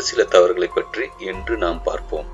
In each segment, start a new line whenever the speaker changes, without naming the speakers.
சில தவறுகளை பற்றி என்று நாம் பார்ப்போம்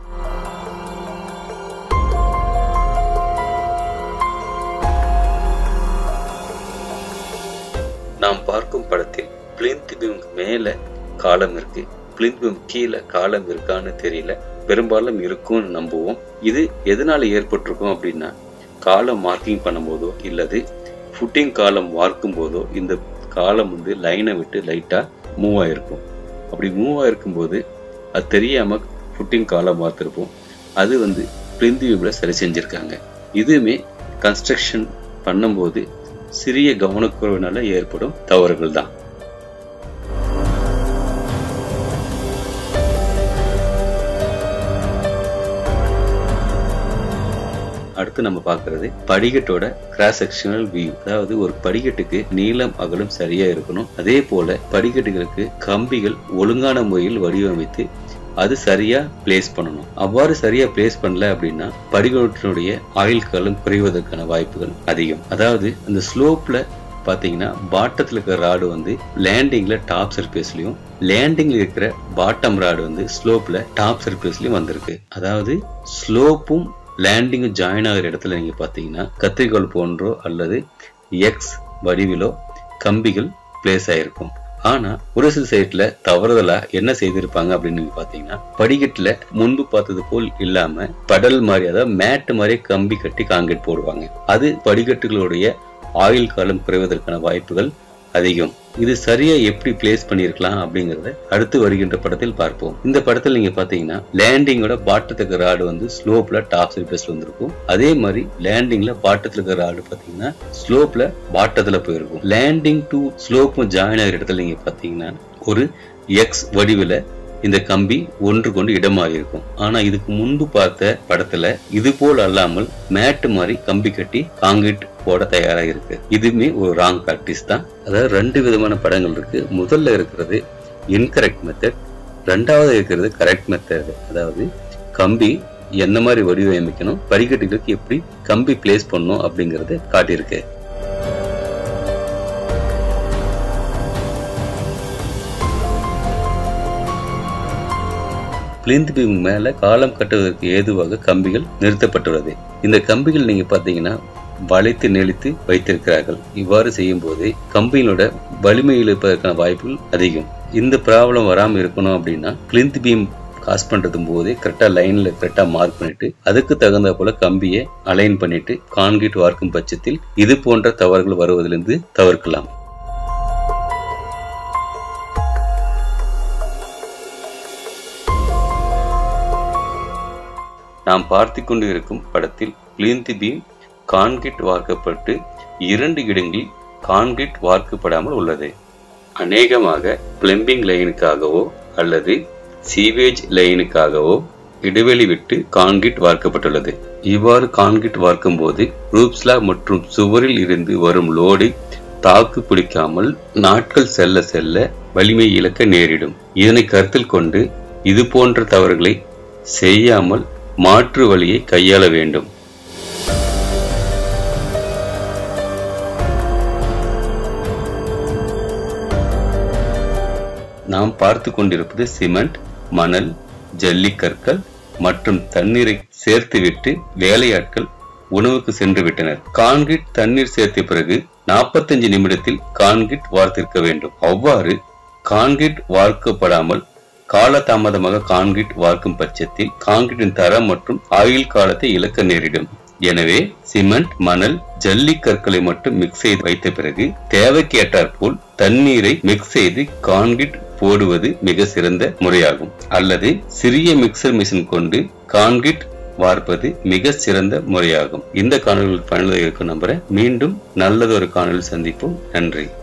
நாம் பார்க்கும் படத்தில் பிளிந்த் பீம் மேல காலம் இருக்கு பிளிந்த் பீம் கீழே காலம் இருக்கான்னு தெரியல பெரும்பாலும் இருக்கும்னு நம்புவோம் இது எதனால ஏற்பட்டிருக்கும் அப்படின்னா காலம் மார்க்கிங் பண்ணும்போதோ இல்லது ஃபுட்டிங் காலம் வார்க்கும் போதோ இந்த காலம் வந்து லைனை விட்டு லைட்டா மூவ் ஆயிருக்கும் அப்படி மூவ் ஆயிருக்கும் போது அது தெரியாம ஃபுட்டிங் காலம் பார்த்துருப்போம் அது வந்து பிளிந்த் பீம்ல சரி செஞ்சிருக்காங்க இதுவுமே கன்ஸ்ட்ரக்ஷன் பண்ணும்போது சிறிய கவனக்குறைவினால ஏற்படும் தவறுகள் தான் அடுத்து நம்ம பார்க்கறது படிக்கட்டோட கிராஸ் செக்ஷனல் வியூ அதாவது ஒரு படிக்கட்டுக்கு நீளம் அகலம் சரியா இருக்கணும் அதே போல படிக்கட்டுகளுக்கு கம்பிகள் ஒழுங்கான முறையில் வடிவமைத்து அது சரியா பிளேஸ் பண்ணணும் அவ்வாறு சரியா பிளேஸ் பண்ணல அப்படின்னா படிக்கட்டினுடைய ஆயுள் காலம் குறைவதற்கான வாய்ப்புகள் அதிகம் அதாவது அந்த ஸ்லோப்ல பாத்தீங்கன்னா பாட்டத்துல இருக்கிற ராடு வந்து லேண்டிங்ல டாப் சர்ஃபேஸ்லயும் லேண்டிங்ல இருக்கிற பாட்டம் ராடு வந்து ஸ்லோப்ல டாப் சர்ஃபேஸ்லயும் வந்திருக்கு அதாவது ஸ்லோப்பும் லேண்டிங்கும் ஜாயின் ஆகிற இடத்துல நீங்க பாத்தீங்கன்னா கத்திரிக்கோள் போன்றோ அல்லது எக்ஸ் வடிவிலோ கம்பிகள் பிளேஸ் ஆயிருக்கும் ஆனா ஒரு சில சைட்ல தவறுதலா என்ன செய்திருப்பாங்க அப்படின்னு நீங்க பாத்தீங்கன்னா படிக்கட்டுல முன்பு பார்த்தது போல் இல்லாம படல் மாதிரி அதாவது மேட் மாதிரி கம்பி கட்டி காங்கிரீட் போடுவாங்க அது படிக்கட்டுகளுடைய ஆயுள் காலம் குறைவதற்கான வாய்ப்புகள் அதிகம் இது சரியா எப்படி பிளேஸ் பண்ணிருக்கலாம் அப்படிங்கறத அடுத்து வருகின்ற படத்தில் பார்ப்போம் இந்த படத்தில் நீங்க பாத்தீங்கன்னா லேண்டிங்கோட பாட்டத்துக்கு ராடு வந்து ஸ்லோப்ல டாப் சர்ஃபேஸ்ல வந்திருக்கும் அதே மாதிரி லேண்டிங்ல பாட்டத்துல இருக்கிற ராடு பாத்தீங்கன்னா ஸ்லோப்ல பாட்டத்துல போயிருக்கும் லேண்டிங் டு ஸ்லோப்பும் ஜாயின் ஆகிற இடத்துல நீங்க பாத்தீங்கன்னா ஒரு எக்ஸ் வடிவில இந்த கம்பி ஒன்று கொண்டு இடமாகி இருக்கும் ஆனா இதுக்கு முன்பு பார்த்த படத்துல இது போல் அல்லாமல் மேட்டு மாதிரி கம்பி கட்டி காங்கிரீட் போட தயாராக இருக்கு இதுவுமே ஒரு ராங் பிராக்டிஸ் தான் அதாவது ரெண்டு விதமான படங்கள் இருக்கு முதல்ல இருக்கிறது இன்கரெக்ட் மெத்தட் ரெண்டாவது இருக்கிறது கரெக்ட் மெத்தட் அதாவது கம்பி என்ன மாதிரி வடிவமைக்கணும் படிக்கட்டுகளுக்கு எப்படி கம்பி பிளேஸ் பண்ணணும் அப்படிங்கறத காட்டியிருக்கு பிளிந்த் பீம் மேல காலம் கட்டுவதற்கு ஏதுவாக கம்பிகள் நிறுத்தப்பட்டுள்ளது இந்த கம்பிகள் நீங்க பாத்தீங்கன்னா வளைத்து நெளித்து வைத்திருக்கிறார்கள் இவ்வாறு செய்யும் போது கம்பிகளோட வலிமை இழப்பதற்கான வாய்ப்புகள் அதிகம் இந்த ப்ராப்ளம் வராம இருக்கணும் அப்படின்னா பிளிந்த் பீம் காஸ் பண்றது போதே கரெக்டா லைன்ல கரெக்டா மார்க் பண்ணிட்டு அதுக்கு தகுந்த போல கம்பியை அலைன் பண்ணிட்டு கான்கிரீட் வார்க்கும் பட்சத்தில் இது போன்ற தவறுகள் வருவதிலிருந்து தவிர்க்கலாம் நாம் பார்த்து கொண்டு இருக்கும் படத்தில் பிளிந்த் பீம் கான்கிரீட் வார்க்கப்பட்டு இரண்டு இடங்களில் கான்கிரீட் வார்க்கப்படாமல் உள்ளது அநேகமாக பிளம்பிங் லைனுக்காகவோ அல்லது சீவேஜ் லைனுக்காகவோ இடைவெளி விட்டு கான்கிரீட் வார்க்கப்பட்டுள்ளது இவ்வாறு கான்கிரீட் வார்க்கும் போது ரூப்ஸ்லா மற்றும் சுவரில் இருந்து வரும் லோடை தாக்கு பிடிக்காமல் நாட்கள் செல்ல செல்ல வலிமை இழக்க நேரிடும் இதனை கருத்தில் கொண்டு இது போன்ற தவறுகளை செய்யாமல் மாற்று வழியை கையாள வேண்டும் நாம் பார்த்து கொண்டிருப்பது சிமெண்ட் மணல் ஜல்லிக்கற்கள் மற்றும் தண்ணீரை சேர்த்துவிட்டு வேலையாட்கள் உணவுக்கு சென்று விட்டனர் கான்கிரீட் தண்ணீர் சேர்த்த பிறகு நாற்பத்தஞ்சு நிமிடத்தில் கான்கிரீட் வார்த்திருக்க வேண்டும் அவ்வாறு கான்கிரீட் வார்க்கப்படாமல் காலதாமதமாக கான்கிரீட் வார்க்கும் பட்சத்தில் கான்கிரீட்டின் தரம் மற்றும் ஆயுள் காலத்தை இழக்க நேரிடும் எனவே சிமெண்ட் மணல் ஜல்லி கற்களை மட்டும் மிக்ஸ் செய்து வைத்த பிறகு தேவைக்கு ஏற்றாற்போல் தண்ணீரை மிக்ஸ் செய்து கான்கிரீட் போடுவது மிக சிறந்த முறையாகும் அல்லது சிறிய மிக்சர் மிஷின் கொண்டு கான்கிரீட் வார்ப்பது மிக சிறந்த முறையாகும் இந்த காணொலிகள் பயனுள்ளதாக இருக்கும் நம்புறேன் மீண்டும் நல்லதொரு காணொலி சந்திப்போம் நன்றி